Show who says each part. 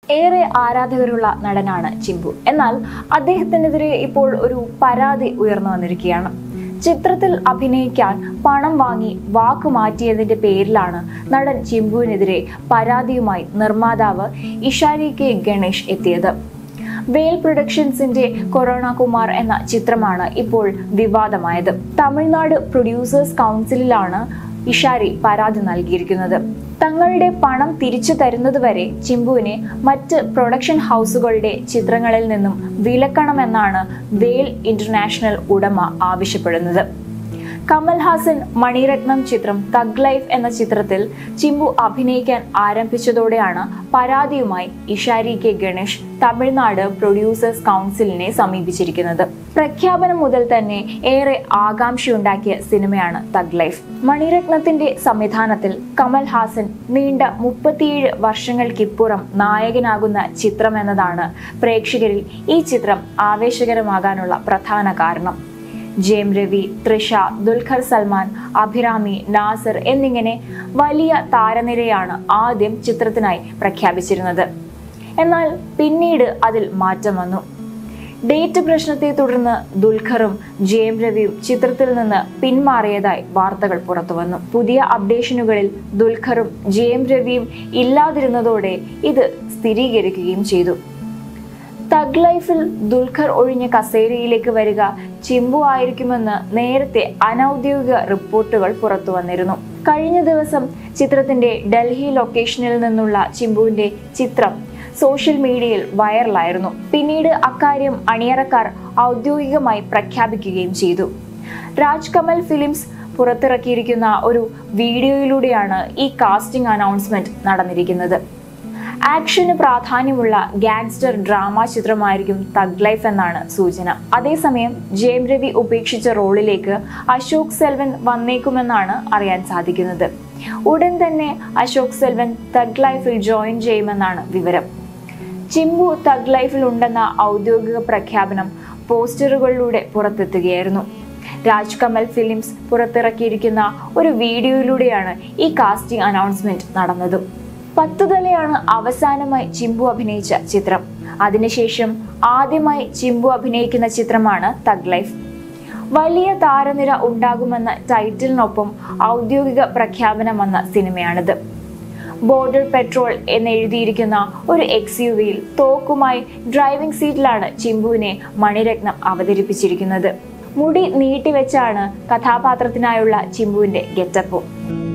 Speaker 1: ഏറെ ആരാധകരുള്ള നടനാണ് ചിമ്പു എന്നാൽ അദ്ദേഹത്തിനെതിരെ ഇപ്പോൾ ഒരു പരാതി ഉയർന്നു വന്നിരിക്കുകയാണ് ചിത്രത്തിൽ അഭിനയിക്കാൻ പണം വാങ്ങി വാക്ക് മാറ്റിയതിന്റെ പേരിലാണ് നടൻ ചിമ്പുവിനെതിരെ പരാതിയുമായി നിർമ്മാതാവ് ഇഷാരി കെ ഗണേഷ് എത്തിയത് വേൽ പ്രൊഡക്ഷൻസിന്റെ കൊറോണ കുമാർ എന്ന ചിത്രമാണ് ഇപ്പോൾ വിവാദമായത് തമിഴ്നാട് പ്രൊഡ്യൂസേഴ്സ് കൗൺസിലിലാണ് ഇഷാരി പരാതി നൽകിയിരിക്കുന്നത് തങ്ങളുടെ പണം തിരിച്ചു തരുന്നതുവരെ ചിമ്പുവിനെ മറ്റ് പ്രൊഡക്ഷൻ ഹൗസുകളുടെ ചിത്രങ്ങളിൽ നിന്നും വിലക്കണമെന്നാണ് വേൽ ഇന്റർനാഷണൽ ഉടമ ആവശ്യപ്പെടുന്നത് കമൽഹാസൻ മണിരത്നം ചിത്രം തഗ് ലൈഫ് എന്ന ചിത്രത്തിൽ ചിമ്പു അഭിനയിക്കാൻ ആരംഭിച്ചതോടെയാണ് പരാതിയുമായി ഇഷാരി കെ ഗണേഷ് തമിഴ്നാട് പ്രൊഡ്യൂസേഴ്സ് കൗൺസിലിനെ സമീപിച്ചിരിക്കുന്നത് പ്രഖ്യാപനം മുതൽ തന്നെ ഏറെ ആകാംക്ഷയുണ്ടാക്കിയ സിനിമയാണ് തഗ് ലൈഫ് മണിരത്നത്തിന്റെ സംവിധാനത്തിൽ കമൽഹാസൻ നീണ്ട മുപ്പത്തിയേഴ് വർഷങ്ങൾക്കിപ്പുറം നായകനാകുന്ന ചിത്രം എന്നതാണ് പ്രേക്ഷകരിൽ ഈ ചിത്രം ആവേശകരമാകാനുള്ള പ്രധാന കാരണം ജെയിം രവി തൃഷ ദുൽഖർ സൽമാൻ അഭിരാമി നാസർ എന്നിങ്ങനെ വലിയ താരനിരയാണ് ആദ്യം ചിത്രത്തിനായി പ്രഖ്യാപിച്ചിരുന്നത് എന്നാൽ പിന്നീട് അതിൽ മാറ്റം വന്നു ഡേറ്റ് പ്രശ്നത്തെ തുടർന്ന് ദുൽഖറും ജെയിം രവിയും ചിത്രത്തിൽ നിന്ന് പിന്മാറിയതായി വാർത്തകൾ പുറത്തുവന്നു പുതിയ അപ്ഡേഷനുകളിൽ ദുൽഖറും ജെയിം രവിയും ഇല്ലാതിരുന്നതോടെ ഇത് സ്ഥിരീകരിക്കുകയും ചെയ്തു തഗ് ലൈഫിൽ ദുൽഖർ ഒഴിഞ്ഞ കസേരയിലേക്ക് വരിക ചിമ്പു ആയിരിക്കുമെന്ന് നേരത്തെ അനൌദ്യോഗിക റിപ്പോർട്ടുകൾ പുറത്തു വന്നിരുന്നു കഴിഞ്ഞ ദിവസം ചിത്രത്തിന്റെ ഡൽഹി ലൊക്കേഷനിൽ നിന്നുള്ള ചിമ്പുവിന്റെ ചിത്രം സോഷ്യൽ മീഡിയയിൽ വൈറലായിരുന്നു പിന്നീട് അക്കാര്യം അണിയറക്കാർ ഔദ്യോഗികമായി പ്രഖ്യാപിക്കുകയും ചെയ്തു രാജ് കമൽ ഫിലിംസ് പുറത്തിറക്കിയിരിക്കുന്ന ഒരു വീഡിയോയിലൂടെയാണ് ഈ കാസ്റ്റിംഗ് അനൗൺസ്മെന്റ് നടന്നിരിക്കുന്നത് ആക്ഷന് പ്രാധാന്യമുള്ള ഗാങ്സ്റ്റർ ഡ്രാമ ചിത്രമായിരിക്കും തഗ് ലൈഫ് എന്നാണ് സൂചന അതേസമയം ജയം രവി ഉപേക്ഷിച്ച റോളിലേക്ക് അശോക് സെൽവൻ വന്നേക്കുമെന്നാണ് അറിയാൻ സാധിക്കുന്നത് ഉടൻ തന്നെ അശോക് സെൽവൻ തഗ് ലൈഫിൽ ജോയിൻ ചെയ്യുമെന്നാണ് വിവരം ചിമ്പു തഗ് ലൈഫിൽ ഉണ്ടെന്ന ഔദ്യോഗിക പ്രഖ്യാപനം പോസ്റ്ററുകളിലൂടെ പുറത്തെത്തുകയായിരുന്നു രാജ് കമൽ ഫിലിംസ് പുറത്തിറക്കിയിരിക്കുന്ന ഒരു വീഡിയോയിലൂടെയാണ് ഈ കാസ്റ്റിംഗ് അനൗൺസ്മെന്റ് നടന്നതും പത്ത് തലയാണ് അവസാനമായി ചിമ്പു അഭിനയിച്ച ചിത്രം അതിനുശേഷം ആദ്യമായി ചിമ്പു അഭിനയിക്കുന്ന ചിത്രമാണ് തഗ് ലൈഫ് വലിയ താരനിര ഉണ്ടാകുമെന്ന ടൈറ്റിലിനൊപ്പം ഔദ്യോഗിക പ്രഖ്യാപനം വന്ന സിനിമയാണിത് ബോർഡർ പെട്രോൾ എന്നെഴുതിയിരിക്കുന്ന ഒരു എക്സ് യു വിയിൽ തോക്കുമായി ഡ്രൈവിംഗ് സീറ്റിലാണ് ചിമ്പുവിനെ മണിരത്നം അവതരിപ്പിച്ചിരിക്കുന്നത് മുടി നീട്ടിവെച്ചാണ് കഥാപാത്രത്തിനായുള്ള ചിമ്പുവിന്റെ ഗെറ്റപ്പും